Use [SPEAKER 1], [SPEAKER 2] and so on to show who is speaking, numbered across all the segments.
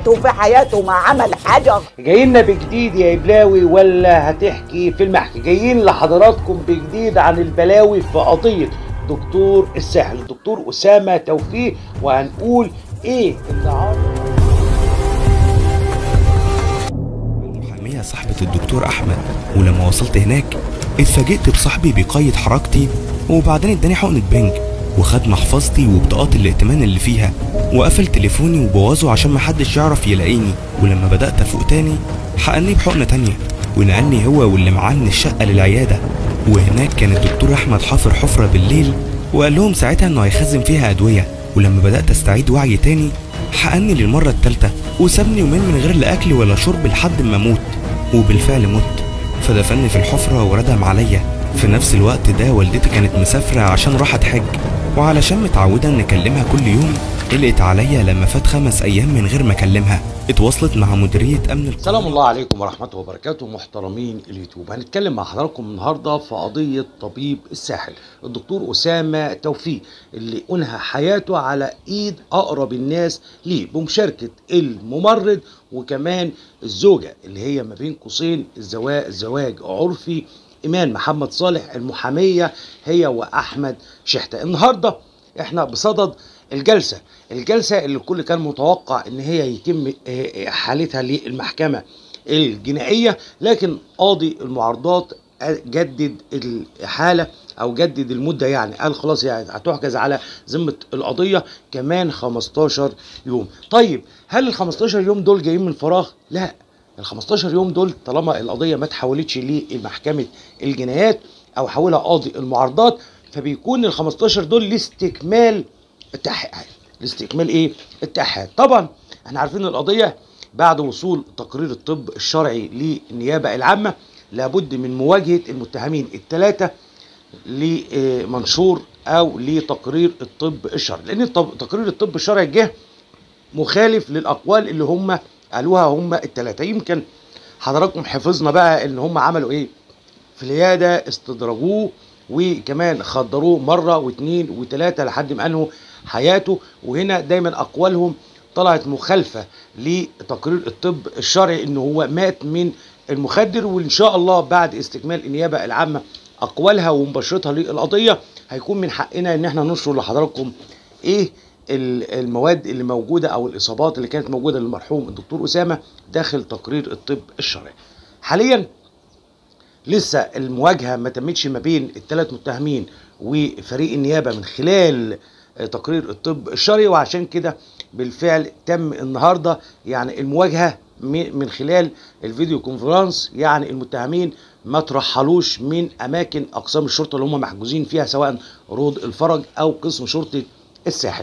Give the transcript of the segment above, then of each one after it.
[SPEAKER 1] حياته في حياته ما عمل حاجه
[SPEAKER 2] جاي لنا بجديد يا إبلاوي ولا هتحكي فيلم احكي جايين لحضراتكم بجديد عن البلاوي في قضية دكتور الساحل الدكتور أسامة توفيق وهنقول إيه اللي عرض
[SPEAKER 3] المحامية صاحبة الدكتور أحمد ولما وصلت هناك اتفاجئت بصاحبي بيقيد حركتي وبعدين اداني حقنة بنج وخد محفظتي وبطاقات الائتمان اللي فيها وقفل تليفوني وبوظه عشان محدش يعرف يلاقيني ولما بدأت أفوق تاني حقني بحقنة تانية ونقلني هو واللي معاه من الشقة للعيادة وهناك كان الدكتور أحمد حافر حفرة بالليل وقال لهم ساعتها إنه هيخزن فيها أدوية ولما بدأت أستعيد وعي تاني حقني للمرة التالتة وسابني يومين من غير لا أكل ولا شرب لحد ما أموت وبالفعل مت فدفني في الحفرة وردم عليا في نفس الوقت ده والدتي كانت مسافرة عشان راحت حج وعلشان متعودة إن أكلمها كل يوم قلقت عليا لما فات خمس أيام من غير ما أكلمها اتواصلت مع مديرية أمن القرية
[SPEAKER 2] سلام الله عليكم ورحمة وبركاته محترمين اليوتيوب هنتكلم مع حضراتكم النهاردة في قضية طبيب الساحل الدكتور أسامة توفيق اللي أنهى حياته على إيد أقرب الناس ليه بمشاركة الممرض وكمان الزوجة اللي هي ما بين قوسين الزواج, الزواج عرفي إيمان محمد صالح المحامية هي وأحمد شحتة النهاردة احنا بصدد الجلسة الجلسة اللي الكل كان متوقع ان هي يتم آه، حالتها للمحكمة الجنائية لكن قاضي المعارضات جدد الحالة او جدد المدة يعني قال خلاص يعني هتحجز على ذمة القضية كمان 15 يوم طيب هل ال 15 يوم دول جايين من فراغ؟ لا ال 15 يوم دول طالما القضية ما اتحولتش لمحكمة الجنايات او حولها قاضي المعارضات فبيكون ال 15 دول لاستكمال التحقيقات لاستكمال ايه التحقيقات طبعا احنا عارفين القضيه بعد وصول تقرير الطب الشرعي للنيابه العامه لابد من مواجهه المتهمين الثلاثه لمنشور او لتقرير الطب الشرعي لان الطب- تقرير الطب الشرعي جه مخالف للاقوال اللي هم قالوها هم الثلاثه يمكن حضراتكم حفظنا بقى ان هم عملوا ايه في العياده استدرجوه وكمان خدروه مره واثنين وثلاثه لحد ما انهوا حياته وهنا دايما اقوالهم طلعت مخالفه لتقرير الطب الشرعي ان هو مات من المخدر وان شاء الله بعد استكمال النيابه العامه اقوالها ومباشرتها للقضيه هيكون من حقنا ان احنا ننشر لحضراتكم ايه ال- المواد اللي موجوده او الاصابات اللي كانت موجوده للمرحوم الدكتور اسامه داخل تقرير الطب الشرعي حاليا لسه المواجهه ما تمتش ما بين الثلاث متهمين وفريق النيابه من خلال آه، تقرير الطب الشرعي وعشان كده بالفعل تم النهارده يعني المواجهه م- من خلال الفيديو كونفرنس يعني المتهمين ما ترحلوش من اماكن اقسام الشرطه اللي هم محجوزين فيها سواء روض الفرج او قسم شرطه الساحل.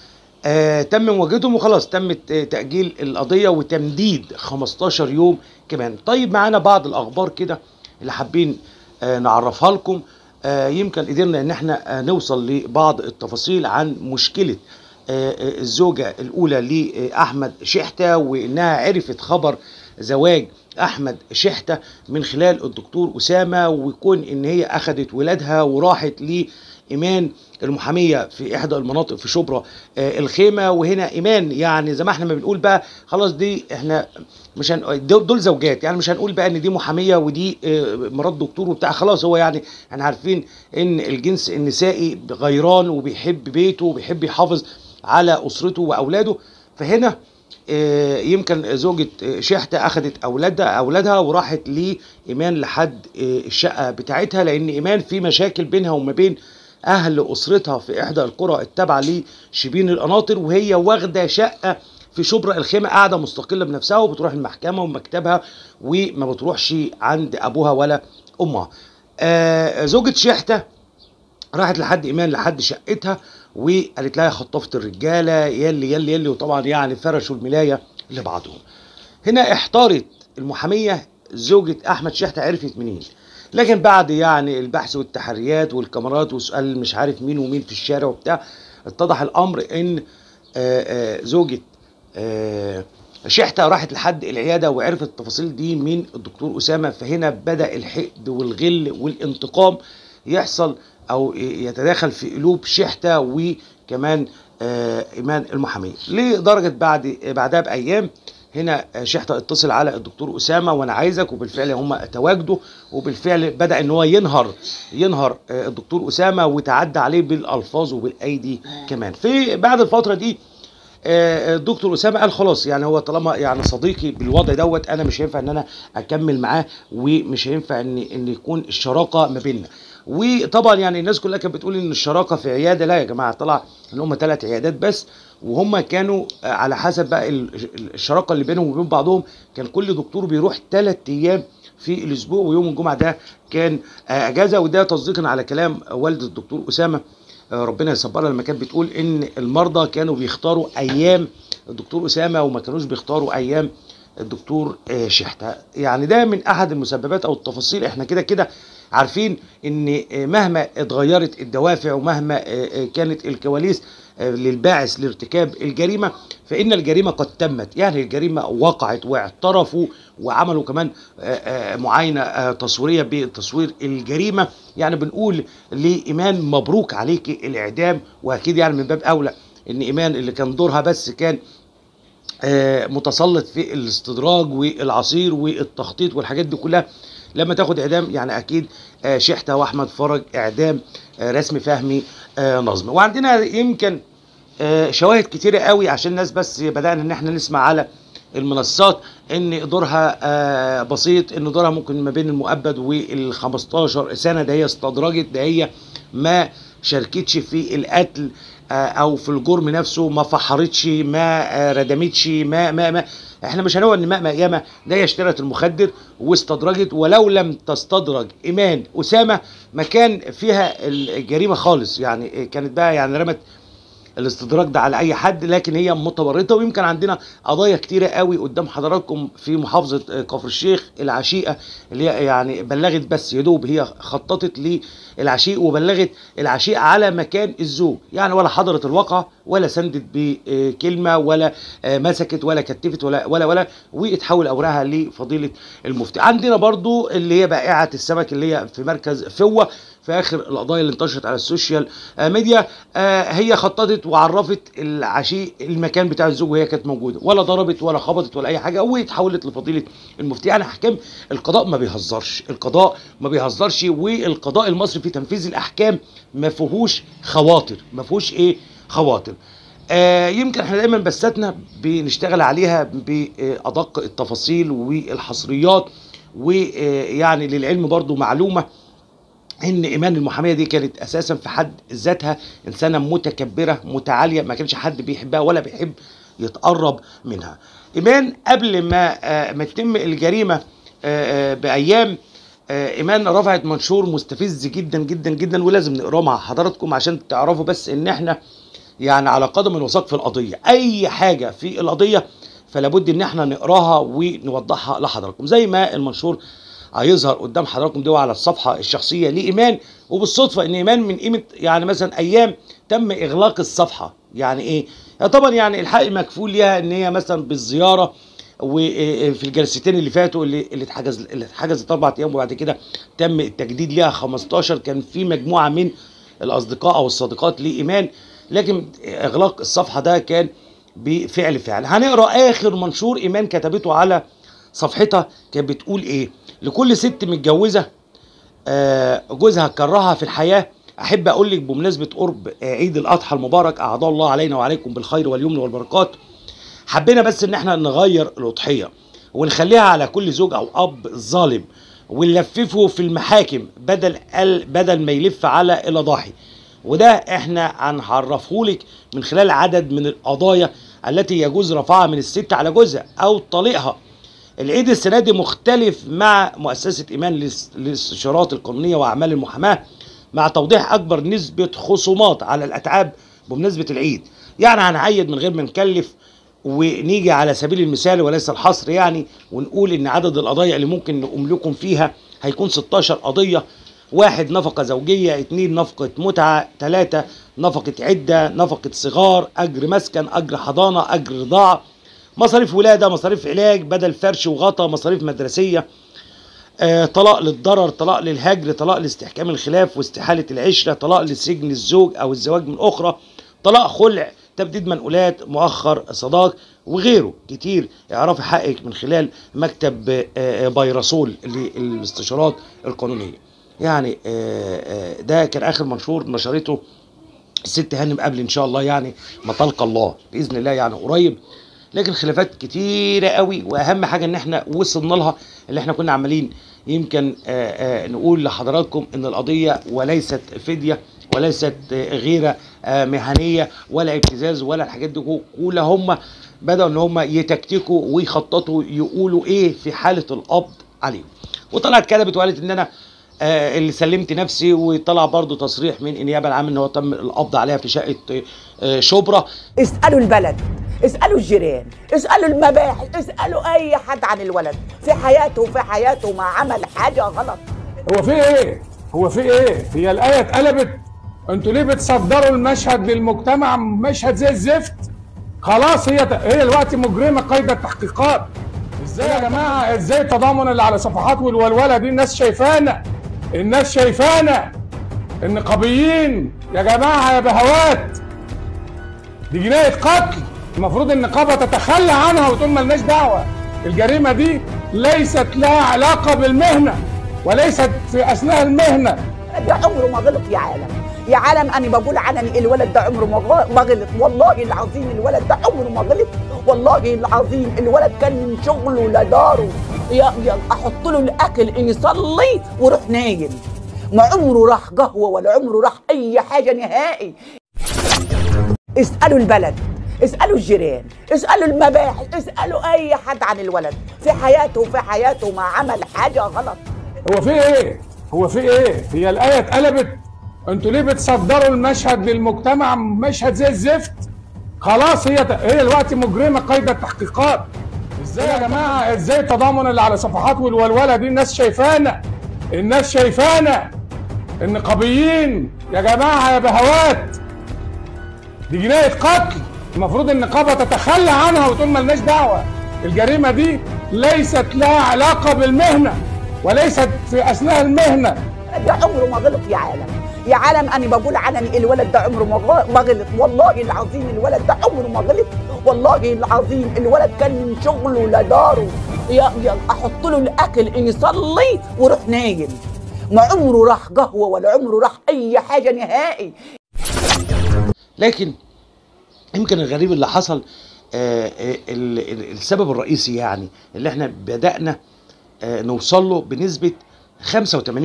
[SPEAKER 2] آه تم مواجهتهم وخلاص تم ت- تأجيل القضية وتمديد 15 يوم كمان طيب معانا بعض الأخبار كده اللي حابين آه نعرفها لكم آه يمكن قدرنا ان احنا آه نوصل لبعض التفاصيل عن مشكلة آه آه، الزوجة الأولى لأحمد شحتة وإنها عرفت خبر زواج أحمد شحتة من خلال الدكتور أسامة ويكون إن هي أخذت ولادها وراحت لإيمان المحامية في إحدى المناطق في شبرا آه، الخيمة وهنا إيمان يعني زي ما احنا ما بنقول بقى خلاص دي احنا مش هن... دول دول زوجات يعني مش هنقول بقى ان دي محاميه ودي آه، مرات دكتور وبتاع خلاص هو يعني احنا عارفين ان الجنس النسائي غيران وبيحب بيته وبيحب يحافظ على اسرته واولاده فهنا آه، يمكن زوجة آه، شحتة أخذت أولادها أولادها وراحت لإيمان لحد آه، الشقة بتاعتها لأن إيمان في مشاكل بينها وما بين أهل أسرتها في إحدى القرى التابعة لشبين القناطر وهي واخدة شقة في شبرا الخيمة قاعدة مستقلة بنفسها وبتروح المحكمة ومكتبها وما بتروحش عند أبوها ولا أمها آه زوجة شحتة راحت لحد ايمان لحد شقتها وقالت لها خطفت الرجاله يلي يلي يلي وطبعا يعني فرشوا الملايه لبعضهم هنا احتارت المحاميه زوجة احمد شحته عرفت منين لكن بعد يعني البحث والتحريات والكاميرات وسؤال مش عارف مين ومين في الشارع وبتاع اتضح الامر ان آه، آه، زوجة آه، شحتة راحت لحد العيادة وعرفت التفاصيل دي من الدكتور أسامة فهنا بدأ الحقد والغل والانتقام يحصل أو يتداخل في قلوب شحتة وكمان آه، ايمان المحاميه لدرجه بعد بعدها بايام هنا آه، شحته اتصل على الدكتور اسامه وانا عايزك وبالفعل هم تواجدوا وبالفعل بدا ان هو ينهر ينهر آه، الدكتور اسامه وتعدى عليه بالالفاظ وبالايدي كمان في بعد الفتره دي آه، الدكتور اسامه قال خلاص يعني هو طالما يعني صديقي بالوضع دوت انا مش هينفع ان انا اكمل معاه ومش هينفع ان ان يكون الشراكه ما بيننا وطبعا يعني الناس كلها كانت بتقول ان الشراكه في عياده لا يا جماعه طلع ان هم ثلاث عيادات بس وهم كانوا آه، على حسب بقى ال- ال- الشراكه اللي بينهم وبين بعضهم كان كل دكتور بيروح ثلاث ايام في الاسبوع ويوم الجمعه ده كان آه، اجازه وده تصديقا على كلام والده الدكتور اسامه آه، ربنا يصبرها لما كانت بتقول ان المرضى كانوا بيختاروا ايام الدكتور اسامه وما كانوش بيختاروا ايام الدكتور آه، شحته يعني ده من احد المسببات او التفاصيل احنا كده كده عارفين ان آه، مهما اتغيرت الدوافع ومهما آه، آه، كانت الكواليس آه، للباعث لارتكاب الجريمه فان الجريمه قد تمت يعني الجريمه وقعت واعترفوا وعملوا كمان آه، آه، معاينه آه، تصويريه بتصوير الجريمه يعني بنقول لايمان مبروك عليك الاعدام واكيد يعني من باب اولى ان ايمان اللي كان دورها بس كان آه، متسلط في الاستدراج والعصير والتخطيط والحاجات دي كلها لما تاخد اعدام يعني اكيد آه، شحته واحمد فرج اعدام آه، رسمي فهمي آه، نظمي وعندنا يمكن آه، شواهد كتيره قوي عشان الناس بس بدانا ان احنا نسمع على المنصات ان دورها آه، بسيط ان دورها ممكن ما بين المؤبد وال 15 سنه ده هي استدرجت ده هي ما شاركتش في القتل آه، او في الجرم نفسه ما فحرتش ما آه، ردمتش ما ما ما احنا مش هنقول ان مهما ياما ده هي اشترت المخدر واستدرجت ولو لم تستدرج ايمان اسامه ما كان فيها الجريمه خالص يعني كانت بقى يعني رمت الاستدراك ده على اي حد لكن هي متورطه ويمكن عندنا قضايا كتيره قوي قدام حضراتكم في محافظه آه، كفر الشيخ العشيقه اللي هي يعني بلغت بس يا دوب هي خططت للعشيق وبلغت العشيق على مكان الزوج يعني ولا حضرت الواقعه ولا سندت بكلمه ولا آه، مسكت ولا كتفت ولا ولا ولا واتحول اوراقها لفضيله المفتي عندنا برضو اللي هي بائعه السمك اللي هي في مركز فوه في اخر القضايا اللي انتشرت على السوشيال آه، ميديا آه، هي خططت وعرفت العشيق المكان بتاع الزوج وهي كانت موجوده ولا ضربت ولا خبطت ولا اي حاجه واتحولت لفضيله المفتي يعني احكام القضاء ما بيهزرش القضاء ما بيهزرش والقضاء المصري في تنفيذ الاحكام ما فيهوش خواطر ما فيهوش ايه خواطر آه يمكن احنا دايما بساتنا بنشتغل عليها بادق التفاصيل والحصريات ويعني للعلم برضو معلومه ان ايمان المحاميه دي كانت اساسا في حد ذاتها انسانه متكبره متعاليه ما كانش حد بيحبها ولا بيحب يتقرب منها ايمان قبل ما آه، ما تتم الجريمه آه، آه، بايام آه، ايمان رفعت منشور مستفز جدا جدا جدا ولازم نقراه مع حضراتكم عشان تعرفوا بس ان احنا يعني على قدم الوثاق في القضيه اي حاجه في القضيه فلا بد ان احنا نقراها ونوضحها لحضراتكم زي ما المنشور هيظهر قدام حضراتكم ده على الصفحه الشخصيه لايمان وبالصدفه ان ايمان من قيمه يعني مثلا ايام تم اغلاق الصفحه يعني ايه يعني طبعا يعني الحق مكفول ليها ان هي مثلا بالزياره وفي الجلستين اللي فاتوا اللي اللي اتحجز اللي اتحجزت اربع ايام وبعد كده تم التجديد ليها 15 كان في مجموعه من الاصدقاء او الصديقات لايمان لكن اغلاق الصفحه ده كان بفعل فعل هنقرا اخر منشور ايمان كتبته على صفحتها كانت بتقول ايه لكل ست متجوزه آه، جوزها كرهها في الحياه احب اقول لك بمناسبه قرب آه، عيد الاضحى المبارك اعاد الله علينا وعليكم بالخير واليمن والبركات حبينا بس ان احنا نغير الاضحيه ونخليها على كل زوج او اب ظالم ونلففه في المحاكم بدل ال- بدل ما يلف على الاضاحي وده احنا هنعرفهولك من خلال عدد من القضايا التي يجوز رفعها من الست على جوزها او طليقها العيد السنه دي مختلف مع مؤسسه ايمان للاس- للاستشارات القانونيه واعمال المحاماه مع توضيح اكبر نسبه خصومات على الاتعاب بمناسبه العيد يعني هنعيد من غير ما نكلف ونيجي على سبيل المثال وليس الحصر يعني ونقول ان عدد القضايا اللي ممكن نقوم لكم فيها هيكون 16 قضيه واحد نفقة زوجية اتنين نفقة متعة تلاتة نفقة عدة نفقة صغار أجر مسكن أجر حضانة أجر رضاعة مصاريف ولادة مصاريف علاج بدل فرش وغطا مصاريف مدرسية آه، طلاق للضرر طلاق للهجر طلاق لاستحكام الخلاف واستحالة العشرة طلاق لسجن الزوج أو الزواج من أخرى طلاق خلع تبديد منقولات مؤخر صداق وغيره كتير اعرفي حقك من خلال مكتب آه، آه، بايرسول للاستشارات القانونيه يعني آه، آه، ده كان اخر منشور نشرته الست هانم قبل ان شاء الله يعني ما تلقى الله باذن الله يعني قريب لكن خلافات كتيره قوي واهم حاجه ان احنا وصلنا لها اللي احنا كنا عمالين يمكن آه، آه، نقول لحضراتكم ان القضيه وليست فديه وليست آه، غيره آه، مهنيه ولا ابتزاز ولا الحاجات دي كلها هم بداوا ان هم يتكتكوا ويخططوا يقولوا ايه في حاله القبض عليهم وطلعت كذبت وقالت ان انا آه، اللي سلمت نفسي وطلع برضو تصريح من النيابه العامه ان هو تم القبض عليها في شقه آه، شبرا
[SPEAKER 1] اسألوا البلد اسألوا الجيران اسألوا المباحث اسألوا أي حد عن الولد في حياته في حياته ما عمل حاجة غلط
[SPEAKER 4] هو في ايه؟ هو في ايه؟ هي الآية اتقلبت؟ انتوا ليه بتصدروا المشهد للمجتمع مشهد زي الزفت؟ خلاص هي هي دلوقتي مجرمة قيد التحقيقات. ازاي يا جماعة ازاي التضامن اللي على صفحات والولولة دي الناس شايفانا الناس شايفانا النقابيين يا جماعة يا بهوات دي جناية قتل المفروض النقابة تتخلى عنها وتقول ملناش دعوة الجريمة دي ليست لها علاقة بالمهنة وليست في أثناء المهنة
[SPEAKER 1] ده عمره ما غلط يا عالم يا عالم انا بقول علني الولد ده عمره ما غ- ما غلط والله العظيم الولد ده عمره ما غلط والله العظيم الولد كان من شغله لداره يا يا احط له الاكل يصلي ويروح نايم ما عمره راح قهوه ولا عمره راح اي حاجه نهائي اسالوا البلد اسالوا الجيران اسالوا المباحث اسالوا اي حد عن الولد في حياته في حياته ما عمل حاجه غلط
[SPEAKER 4] هو في ايه؟ هو في ايه؟ هي الآية اتقلبت؟ انتوا ليه بتصدروا المشهد للمجتمع مشهد زي الزفت؟ خلاص هي هي دلوقتي مجرمة قيد التحقيقات. ازاي يا جماعة ازاي التضامن اللي على صفحات والولولة دي الناس شايفانا الناس شايفانا النقابيين يا جماعة يا بهوات دي جناية قتل المفروض النقابة تتخلى عنها وتقول ملناش دعوة الجريمة دي ليست لها علاقة بالمهنة وليست في أثناء المهنة
[SPEAKER 1] ده عمره ما غلط يا عالم يا عالم انا بقول علني الولد ده عمره ما غ- ما غلط والله العظيم الولد ده عمره ما غلط والله العظيم الولد كان من شغله لداره يا يا احط له الاكل يصلي ويروح نايم ما عمره راح قهوه ولا عمره راح اي حاجه نهائي
[SPEAKER 2] لكن يمكن الغريب اللي حصل آه، آه، ال- ال- السبب الرئيسي يعني اللي احنا بدأنا آه، نوصل له بنسبة 85%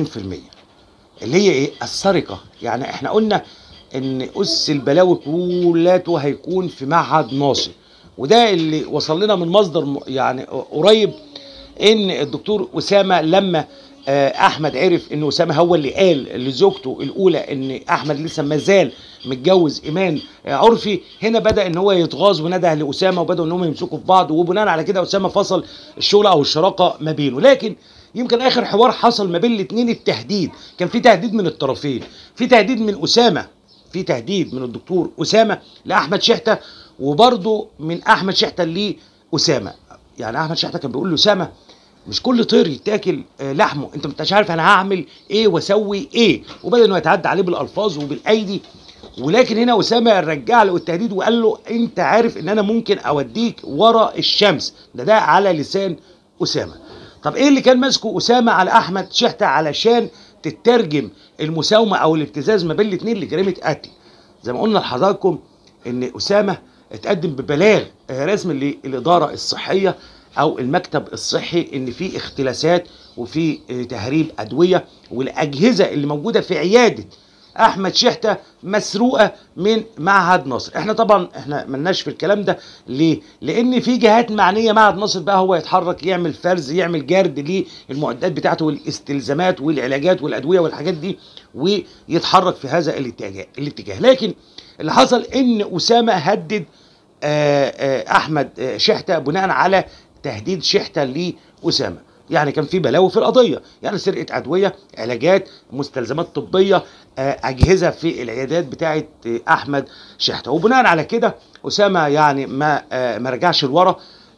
[SPEAKER 2] اللي هي ايه السرقة يعني احنا قلنا ان أس البلاوي كلته هيكون في معهد ناصر وده اللي وصل لنا من مصدر م- يعني قريب ان الدكتور اسامه لما آه، احمد عرف ان اسامه هو اللي قال لزوجته الاولى ان احمد لسه ما زال متجوز ايمان آه، عرفي هنا بدا ان هو يتغاظ ونده لاسامه وبداوا ان هم يمسكوا في بعض وبناء على كده اسامه فصل الشغل او الشراكه ما بينه لكن يمكن اخر حوار حصل ما بين الاثنين التهديد كان في تهديد من الطرفين في تهديد من اسامه في تهديد من الدكتور اسامه لاحمد شحته وبرضه من احمد شحته لاسامه يعني احمد شحته كان بيقول لاسامه مش كل طير يتاكل آه، لحمه انت مش عارف انا هعمل ايه واسوي ايه وبدا انه يتعدى عليه بالالفاظ وبالايدي ولكن هنا اسامه رجع له التهديد وقال له انت عارف ان انا ممكن اوديك ورا الشمس ده ده على لسان اسامه طب ايه اللي كان ماسكه اسامه على احمد شحته علشان تترجم المساومه او الابتزاز ما بين الاثنين لجريمه قتل زي ما قلنا لحضراتكم ان اسامه اتقدم ببلاغ آه، رسمي للاداره الصحيه او المكتب الصحي ان في اختلاسات وفي آه، تهريب ادويه والاجهزه اللي موجوده في عياده احمد شحته مسروقه من معهد ناصر احنا طبعا احنا ملناش في الكلام ده ليه لان في جهات معنيه معهد ناصر بقى هو يتحرك يعمل فرز يعمل جرد للمعدات بتاعته والاستلزامات والعلاجات والادويه والحاجات دي ويتحرك في هذا الاتجاه الاتجاه لكن اللي حصل ان اسامه هدد آه، آه، احمد آه، شحته بناء على تهديد شحته لاسامه يعني كان في بلاوي في القضيه يعني سرقه ادويه علاجات مستلزمات طبيه آه، اجهزه في العيادات بتاعه آه، احمد شحته وبناء على كده اسامه يعني ما آه، ما رجعش لورا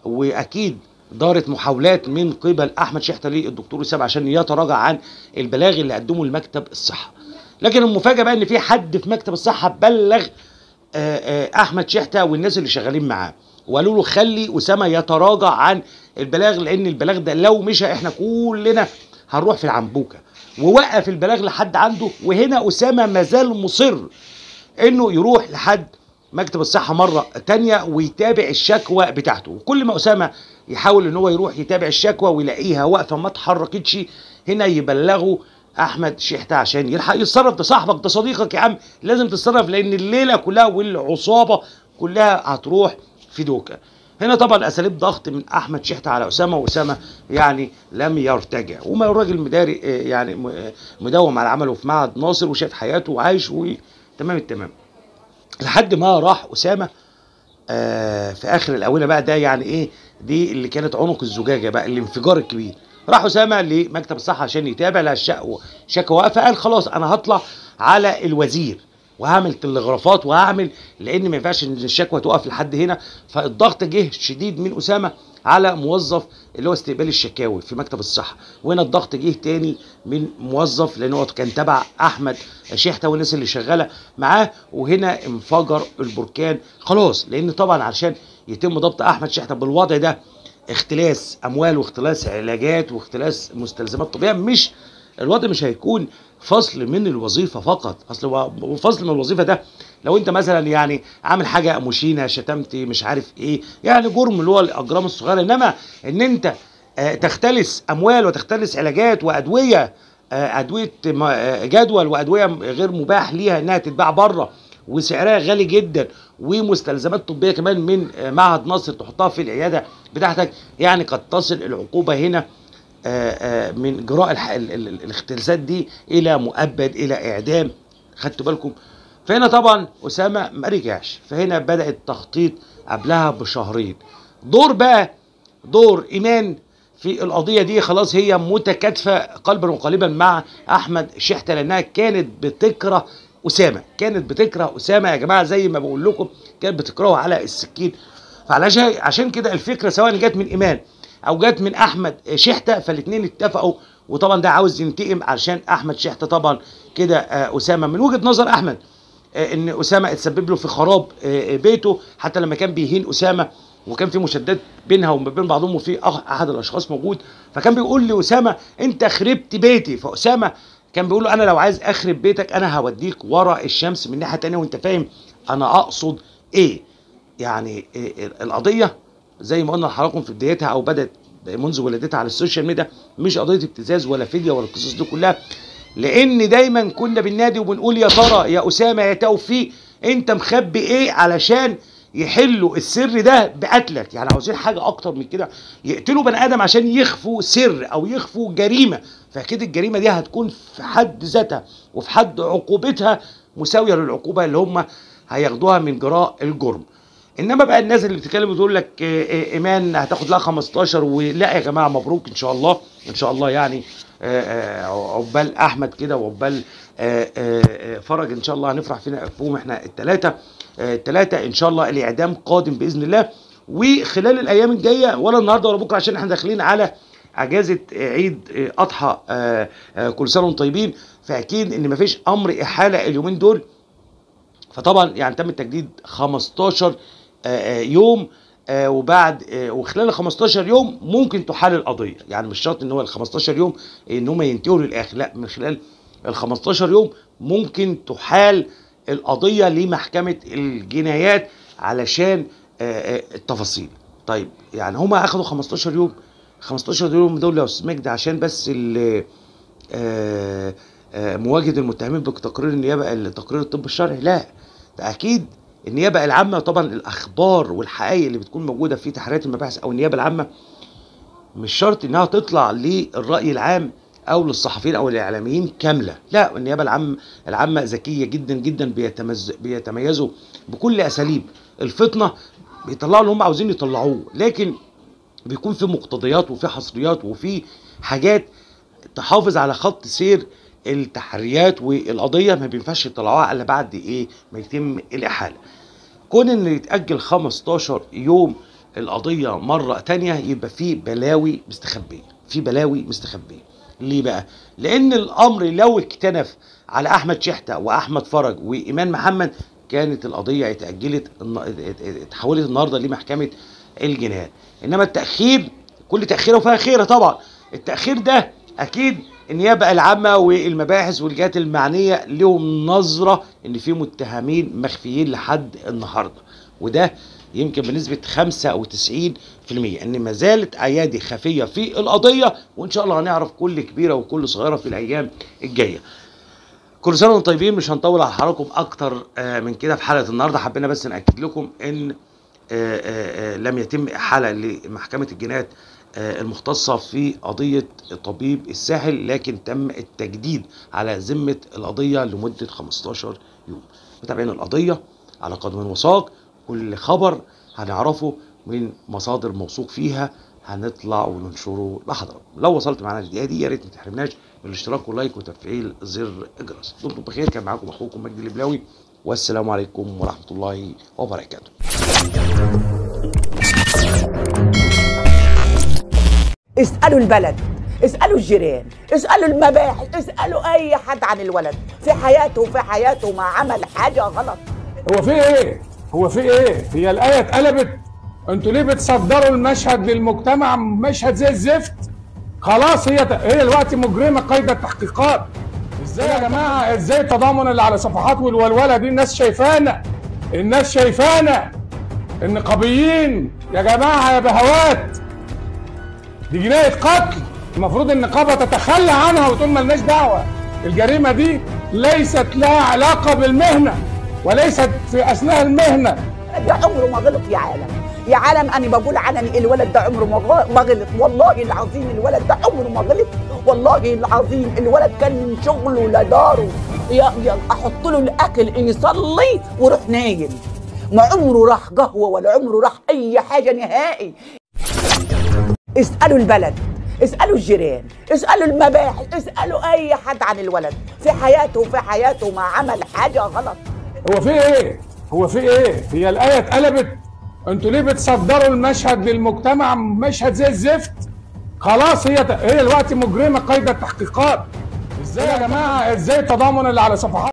[SPEAKER 2] واكيد دارت محاولات من قبل احمد شحته للدكتور اسامه عشان يتراجع عن البلاغ اللي قدمه لمكتب الصحه لكن المفاجاه بقى ان في حد في مكتب الصحه بلغ آه، آه، احمد شحته والناس اللي شغالين معاه وقالوا له خلي اسامه يتراجع عن البلاغ لان البلاغ ده لو مشى احنا كلنا هنروح في العنبوكه ووقف البلاغ لحد عنده وهنا اسامه مازال مصر انه يروح لحد مكتب الصحه مره تانية ويتابع الشكوى بتاعته وكل ما اسامه يحاول ان هو يروح يتابع الشكوى ويلاقيها واقفه ما اتحركتش هنا يبلغوا احمد شحته عشان يلحق يتصرف ده صاحبك ده صديقك يا عم لازم تتصرف لان الليله كلها والعصابه كلها هتروح في دوكا هنا طبعا اساليب ضغط من احمد شحته على اسامه واسامه يعني لم يرتجع وما الراجل مداري آه، يعني م- آه، مداوم على عمله في معهد ناصر وشاف حياته وعايش وتمام التمام لحد ما راح اسامه آه في اخر الاونه بقى ده يعني ايه دي اللي كانت عنق الزجاجه بقى الانفجار الكبير راح اسامه لمكتب الصحه عشان يتابع لها الشكوى شكوى واقفه قال خلاص انا هطلع على الوزير وهعمل تلغرافات وهعمل لان ما ينفعش ان الشكوى تقف لحد هنا فالضغط جه شديد من اسامه على موظف اللي هو استقبال الشكاوي في مكتب الصحه وهنا الضغط جه تاني من موظف لان هو كان تبع احمد شحته والناس اللي شغاله معاه وهنا انفجر البركان خلاص لان طبعا عشان يتم ضبط احمد شحته بالوضع ده اختلاس اموال واختلاس علاجات واختلاس مستلزمات طبيه مش الوضع مش هيكون فصل من الوظيفه فقط اصل هو فصل من الوظيفه ده لو انت مثلا يعني عامل حاجه مشينه شتمت مش عارف ايه يعني جرم اللي هو الاجرام الصغيره انما ان انت آه، تختلس اموال وتختلس علاجات وادويه آه، ادويه م- آه، جدول وادويه غير مباح ليها انها تتباع بره وسعرها غالي جدا ومستلزمات طبيه كمان من آه، معهد ناصر تحطها في العياده بتاعتك يعني قد تصل العقوبه هنا آه، آه، من جراء الح- ال- ال- ال- الاختلاسات دي الى مؤبد الى اعدام خدتوا بالكم فهنا طبعا اسامه ما رجعش فهنا بدا التخطيط قبلها بشهرين دور بقى دور ايمان في القضيه دي خلاص هي متكاتفه قلبا وقالبا مع احمد شحته لانها كانت بتكره اسامه كانت بتكره اسامه يا جماعه زي ما بقول لكم كانت بتكرهه على السكين فعلشان عشان كده الفكره سواء جت من ايمان او جت من احمد شحته فالاثنين اتفقوا وطبعا ده عاوز ينتقم عشان احمد شحته طبعا كده آه، اسامه من وجهه نظر احمد آه، ان اسامه اتسبب له في خراب آه، بيته حتى لما كان بيهين اسامه وكان في مشادات بينها وما بين بعضهم وفي أخ- احد الاشخاص موجود فكان بيقول لاسامه انت خربت بيتي فاسامه كان بيقول له انا لو عايز اخرب بيتك انا هوديك ورا الشمس من ناحيه تانية وانت فاهم انا اقصد ايه يعني إيه القضيه زي ما قلنا لحضراتكم في بدايتها او بدات منذ ولادتها على السوشيال ميديا مش قضيه ابتزاز ولا فديه ولا القصص دي كلها لان دايما كنا بننادي وبنقول يا ترى يا اسامه يا توفيق انت مخبي ايه علشان يحلوا السر ده بقتلك يعني عاوزين حاجه اكتر من كده يقتلوا بني ادم عشان يخفوا سر او يخفوا جريمه فاكيد الجريمه دي هتكون في حد ذاتها وفي حد عقوبتها مساويه للعقوبه اللي هم هياخدوها من جراء الجرم انما بقى الناس اللي بتتكلم بتقول لك آه، آه، ايمان هتاخد لها 15 ولا يا جماعه مبروك ان شاء الله ان شاء الله يعني آه، آه، عقبال احمد كده وعقبال آه، آه، آه، فرج ان شاء الله هنفرح فينا فيهم احنا الثلاثه الثلاثه ان شاء الله الاعدام قادم باذن الله وخلال الايام الجايه ولا النهارده ولا بكره عشان احنا داخلين على اجازه عيد اضحى آه، آه، كل سنه وانتم طيبين فاكيد ان مفيش امر احاله اليومين دول فطبعا يعني تم التجديد 15 آه، آه، يوم آه، وبعد آه، وخلال ال 15 يوم ممكن تحال القضيه يعني مش شرط ان هو ال 15 يوم ان هم ينتهوا للاخر لا من خلال ال 15 يوم ممكن تحال القضيه لمحكمه الجنايات علشان آه، آه، التفاصيل طيب يعني هم اخدوا 15 يوم 15 يوم دول يا استاذ مجدي عشان بس ال- آه، آه، مواجهه المتهمين بتقرير النيابه تقرير الطب الشرعي لا ده اكيد النيابه العامه طبعا الاخبار والحقائق اللي بتكون موجوده في تحريات المباحث او النيابه العامه مش شرط انها تطلع للراي العام او للصحفيين او الاعلاميين كامله لا النيابه العامه العامه ذكيه جدا جدا بيتمز بيتميزوا بكل اساليب الفطنه بيطلعوا اللي هم عاوزين يطلعوه لكن بيكون في مقتضيات وفي حصريات وفي حاجات تحافظ على خط سير التحريات والقضيه ما بينفعش يطلعوها الا بعد ايه ما يتم الاحاله كون ان يتاجل 15 يوم القضيه مره تانية يبقى في بلاوي مستخبيه في بلاوي مستخبيه ليه بقى لان الامر لو اكتنف على احمد شحته واحمد فرج وايمان محمد كانت القضيه اتاجلت الن- اتحولت النهارده لمحكمه الجنايات انما التاخير كل تاخيره فيها خيره طبعا التاخير ده اكيد النيابه العامه والمباحث والجهات المعنيه لهم نظره ان في متهمين مخفيين لحد النهارده وده يمكن بنسبه 95% ان ما زالت ايادي خفيه في القضيه وان شاء الله هنعرف كل كبيره وكل صغيره في الايام الجايه كل سنه وانتم طيبين مش هنطول على حضراتكم اكتر آه، من كده في حلقه النهارده حبينا بس ناكد لكم ان آه، آه، آه، لم يتم احاله لمحكمه الجنايات آه، المختصه في قضيه طبيب الساحل لكن تم التجديد على ذمه القضيه لمده 15 يوم متابعين القضيه على قدم وساق كل خبر هنعرفه من مصادر موثوق فيها هنطلع وننشره لحضراتكم لو وصلت معانا للدقيقه دي يا ريت ما تحرمناش من الاشتراك واللايك وتفعيل زر الجرس دمتم بخير كان معاكم اخوكم مجدي البلاوي والسلام عليكم ورحمه الله وبركاته
[SPEAKER 1] اسألوا البلد اسألوا الجيران اسألوا المباحث اسألوا أي حد عن الولد في حياته وفي حياته ما عمل حاجة غلط
[SPEAKER 4] هو في ايه هو في ايه هي الايه اتقلبت انتوا ليه بتصدروا المشهد للمجتمع مشهد زي الزفت خلاص هي هي الوقت مجرمه قيد التحقيقات ازاي يا جماعه ازاي التضامن اللي على صفحات والولوله دي الناس شايفانا الناس شايفانا النقابيين يا جماعه يا بهوات دي جنايه قتل المفروض النقابه تتخلى عنها وتقول ملناش دعوه الجريمه دي ليست لها علاقه بالمهنه وليست في اثناء المهنه
[SPEAKER 1] ده عمره ما غلط يا عالم يا عالم انا بقول علني الولد ده عمره ما غ- ما غلط والله العظيم الولد ده عمره ما غلط والله العظيم الولد كان من شغله لداره يا يا احط له الاكل يصلي ويروح نايم ما عمره راح قهوه ولا عمره راح اي حاجه نهائي اسالوا البلد اسالوا الجيران اسالوا المباحث اسالوا اي حد عن الولد في حياته وفي حياته ما عمل حاجه غلط
[SPEAKER 4] هو في ايه هو في ايه هي الايه اتقلبت انتوا ليه بتصدروا المشهد للمجتمع مشهد زي الزفت خلاص هي هي الوقت مجرمه قيد التحقيقات ازاي يا جماعه ازاي التضامن اللي على صفحات